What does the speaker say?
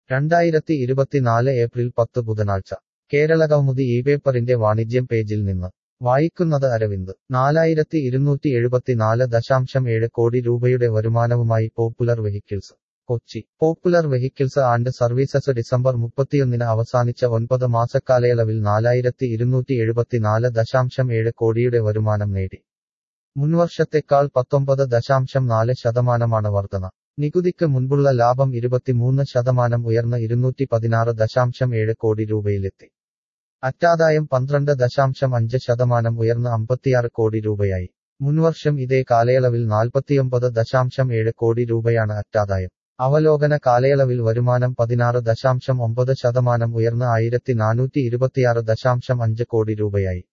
രണ്ടായിരത്തി ഇരുപത്തിനാല് ഏപ്രിൽ പത്ത് ബുധനാഴ്ച കേരളകൗമുദി ഈ പേപ്പറിന്റെ വാണിജ്യം പേജിൽ നിന്ന് വായിക്കുന്നത് അരവിന്ദ് നാലായിരത്തി ഇരുന്നൂറ്റി എഴുപത്തിനാല് ദശാംശം ഏഴ് കോടി രൂപയുടെ വരുമാനവുമായി popular vehicles Kochi popular vehicles and services December മുപ്പത്തിയൊന്നിന് അവസാനിച്ച ഒൻപത് മാസക്കാലയളവിൽ നാലായിരത്തി ഇരുന്നൂറ്റി എഴുപത്തിനാല് ദശാംശം ഏഴ് കോടിയുടെ വരുമാനം നേടി മുൻവർഷത്തെക്കാൾ പത്തൊമ്പത് ദശാംശം നാല് ശതമാനമാണ് വർധന നികുതിക്ക് മുൻപുള്ള ലാഭം ഇരുപത്തിമൂന്ന് ശതമാനം ഉയർന്ന് ഇരുന്നൂറ്റി പതിനാറ് ദശാംശം ഏഴ് കോടി രൂപയിലെത്തി അറ്റാദായം പന്ത്രണ്ട് ദശാംശം അഞ്ച് ശതമാനം ഉയർന്ന് അമ്പത്തിയാറ് കോടി രൂപയായി മുൻവർഷം ഇതേ കാലയളവിൽ നാൽപ്പത്തിയൊമ്പത് ദശാംശം ഏഴ് കോടി രൂപയാണ് അറ്റാദായം അവലോകന കാലയളവിൽ വരുമാനം പതിനാറ് ദശാംശം ഒമ്പത് ശതമാനം ഉയർന്ന് ആയിരത്തി നാനൂറ്റി ഇരുപത്തിയാറ് ദശാംശം അഞ്ച് കോടി രൂപയായി